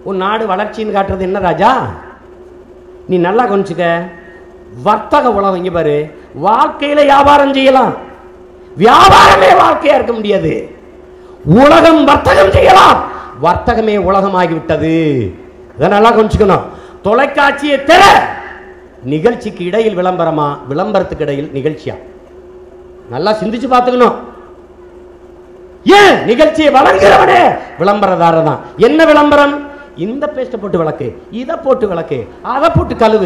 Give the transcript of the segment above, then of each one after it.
உன் நாடு வளர்ச்சின்னு காட்டுறது என்ன ராஜா நீ நல்லா கவனிச்சுக்க வர்த்தக உலகம் இங்க பாரு வாழ்க்கையில வியாபாரம் செய்யலாம் வியாபாரமே வாழ்க்கையா இருக்க முடியாது உலகம் வர்த்தகம் செய்யலாம் வர்த்தகமே உலகமாகிவிட்டது இதை நல்லா கவனிச்சுக்கணும் தொலைக்காட்சியை திற நிகழ்ச்சிக்கு இடையில் விளம்பரமா விளம்பரத்துக்கு இடையில் நிகழ்ச்சியா நல்லா சிந்திச்சு பார்த்துக்கணும் ஏன் நிகழ்ச்சியை வழங்குறவனே விளம்பரதாரர் தான் என்ன விளம்பரம் இந்த பேஸ்ட்டை போட்டு விளக்கு இதை போட்டு விளக்கு அதை போட்டு கழுவு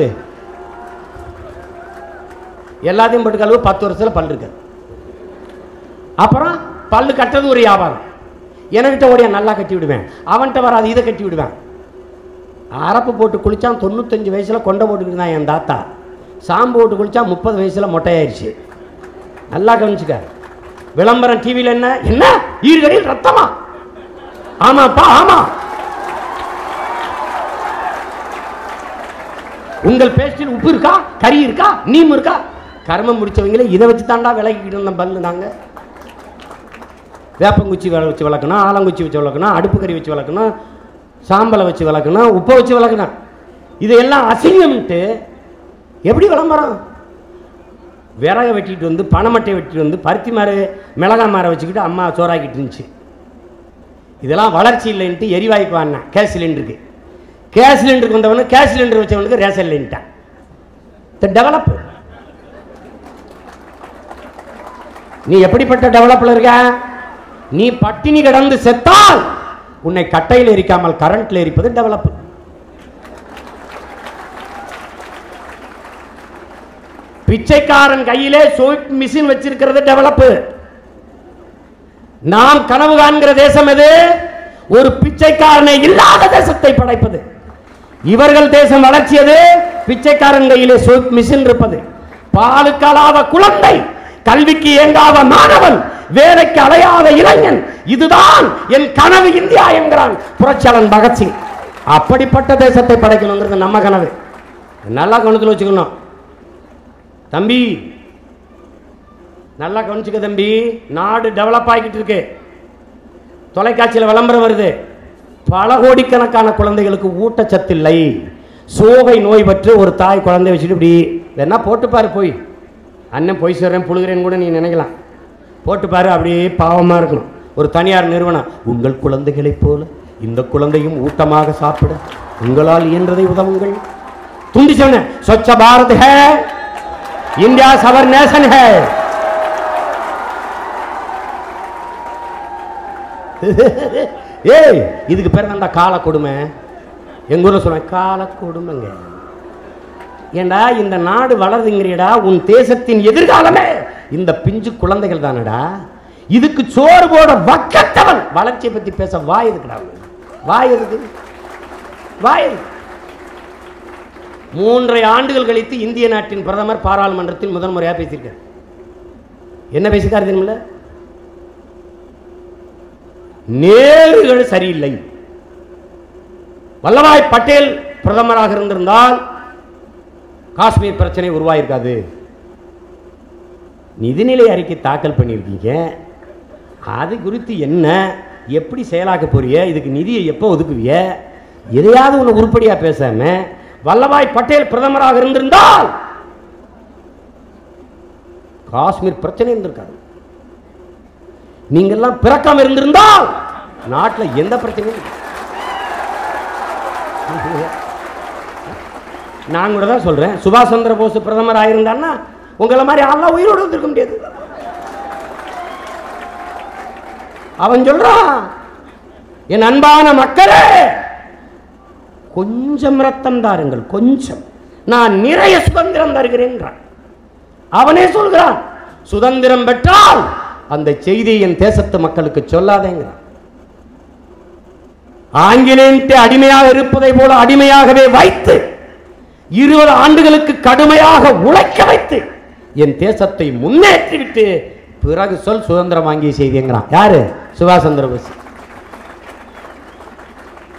எல்லாத்தையும் போட்டு கழுவு பத்து வருஷத்துல பல் இருக்கு அப்புறம் பல்லு கட்டுறது ஒரு வியாபாரம் என்கிட்ட ஓடியா நல்லா கட்டி விடுவேன் அவன்கிட்ட வராது இதை கட்டி விடுவேன் அரப்பு போட்டு குளிச்சான் தொண்ணூத்தஞ்சு வயசுல கொண்டை போட்டுக்கிட்டு தான் என் தாத்தா சாம்பு போட்டு குளிச்சா முப்பது வயசுல மொட்டையாயிருச்சு நல்லா கவனிச்சுக்க விளம்பரம் டிவியில் என்ன என்ன ஈர்கடியில் ரத்தமா ஆமாப்பா ஆமா உங்கள் பேஸ்டில் உப்பு இருக்கா கறி இருக்கா நீம் இருக்கா கர்மம் முடிச்சவங்களே இதை வச்சு தாண்டா விளக்கிக்கிட்டு இருந்தோம் பல்லு நாங்க வேப்பங்குச்சி விள வச்சு விளக்கணும் ஆலங்குச்சி வச்சு விளக்கணும் அடுப்பு கறி வச்சு விளக்கணும் சாம்பலை வச்சு விளக்கணும் உப்பை வச்சு விளக்கணும் இதையெல்லாம் அசிங்கம்ட்டு எப்படி விளம்பரம் விறகை வெட்டிட்டு வந்து பனைமட்டை வெட்டிட்டு வந்து பருத்தி மாறு மிளகாய் மாரை வச்சுக்கிட்டு அம்மா சோறாக்கிட்டு இருந்துச்சு இதெல்லாம் வளர்ச்சி இல்லைன்ட்டு எரிவாயுக்கு வாங்கினேன் கேஸ் சிலிண்டருக்கு கேஸ் சிலிண்டருக்கு வந்தவனு கேஸ் சிலிண்டர் வச்சவனுக்கு ரேஷன் இல்லைன்ட்டான் டெவலப் நீ எப்படிப்பட்ட டெவலப்ல இருக்க நீ பட்டினி கிடந்து செத்தால் உன்னை கட்டையில் எரிக்காமல் கரண்ட்ல எரிப்பது டெவலப் பிச்சைக்காரன் கையிலே சோப் மிஷின் வச்சிருக்கிறது டெவலப் நாம் கனவு காண்கிற தேசம் எது ஒரு பிச்சைக்காரனை இல்லாத தேசத்தை படைப்பது இவர்கள் தேசம் வளர்ச்சியது பிச்சைக்காரன் கையிலே சோப் மிஷின் இருப்பது பாலுக்கு அழாத குழந்தை கல்விக்கு இயங்காத மாணவன் வேலைக்கு அலையாத இளைஞன் இதுதான் என் கனவு இந்தியா என்கிறான் புரட்சியாளன் பகத்சிங் அப்படிப்பட்ட தேசத்தை படைக்கணுங்கிறது நம்ம கனவு நல்லா கவனத்தில் வச்சுக்கணும் தம்பி நல்லா கவனிச்சுக்க தம்பி நாடு டெவலப் ஆகிக்கிட்டு இருக்கு தொலைக்காட்சியில் விளம்பரம் வருது பல கோடிக்கணக்கான குழந்தைகளுக்கு ஊட்டச்சத்து இல்லை சோகை நோய் பற்றி ஒரு தாய் குழந்தை வச்சுட்டு இப்படி வேணா போட்டு பாரு போய் அண்ணன் பொய் சொல்கிறேன் புழுகிறேன்னு கூட நீ நினைக்கலாம் போட்டு பாரு அப்படியே பாவமாக இருக்கணும் ஒரு தனியார் நிறுவனம் உங்கள் குழந்தைகளைப் போல இந்த குழந்தையும் ஊட்டமாக சாப்பிட உங்களால் இயன்றதை உதவுங்கள் துண்டி சொன்னேன் ஸ்வச்ச பாரத் ஹே இந்தியா சவர் நேஷன் ஹே ஏய் இதுக்கு பேர் தான் கால கொடுமை எங்க ஊர்ல சொல்லுவேன் கால கொடுமைங்க ஏண்டா இந்த நாடு வளருதுங்கிறியடா உன் தேசத்தின் எதிர்காலமே இந்த பிஞ்சு குழந்தைகள் தானடா இதுக்கு சோறு போட வக்கத்தவன் வளர்ச்சியை பத்தி பேச வாய் இருக்குடா அவனுக்கு. வாய் இருக்கு வாய் இருக்கு மூன்றரை ஆண்டுகள் கழித்து இந்திய நாட்டின் பிரதமர் பாராளுமன்றத்தில் முதல் முறையாக பேசியிருக்கார் என்ன பேசியிருக்காரு தெரியுமில்ல நேருகள் சரியில்லை வல்லபாய் பட்டேல் பிரதமராக இருந்திருந்தால் காஷ்மீர் பிரச்சனை உருவாயிருக்காது நிதிநிலை அறிக்கை தாக்கல் பண்ணியிருக்கீங்க அது குறித்து என்ன எப்படி செயலாக்க போறிய இதுக்கு நிதியை எப்போ ஒதுக்குவிய எதையாவது ஒன்று உருப்படியாக பேசாம வல்லபாய் பட்டேல் பிரதமராக இருந்திருந்தால் காஷ்மீர் பிரச்சனை இருந்திருக்காது நீங்கெல்லாம் பிறக்காம இருந்திருந்தால் நாட்டில் எந்த பிரச்சனையும் இல்லை. நான் கூட தான் சொல்றேன் சுபாஷ் சந்திர போஸ் பிரதமர் ஆயிருந்தான்னா உங்களை மாதிரி ஆள்லாம் உயிரோடு இருந்திருக்க முடியாது அவன் சொல்றான் என் அன்பான மக்களே கொஞ்சம் ரத்தம் தாருங்கள் கொஞ்சம் நான் நிறைய சுதந்திரம் தருகிறேன்றான் அவனே சொல்கிறான் சுதந்திரம் பெற்றால் அந்த செய்தியை என் தேசத்து மக்களுக்கு சொல்லாதேங்கிறான் ஆங்கிலேயன்ட்டு அடிமையாக இருப்பதை போல அடிமையாகவே வைத்து இருபது ஆண்டுகளுக்கு கடுமையாக உழைக்க வைத்து என் தேசத்தை முன்னேற்றிவிட்டு பிறகு சொல் சுதந்திரம் வாங்கிய செய்திங்கிறான் யாரு சுபாஷ் சந்திர போஸ்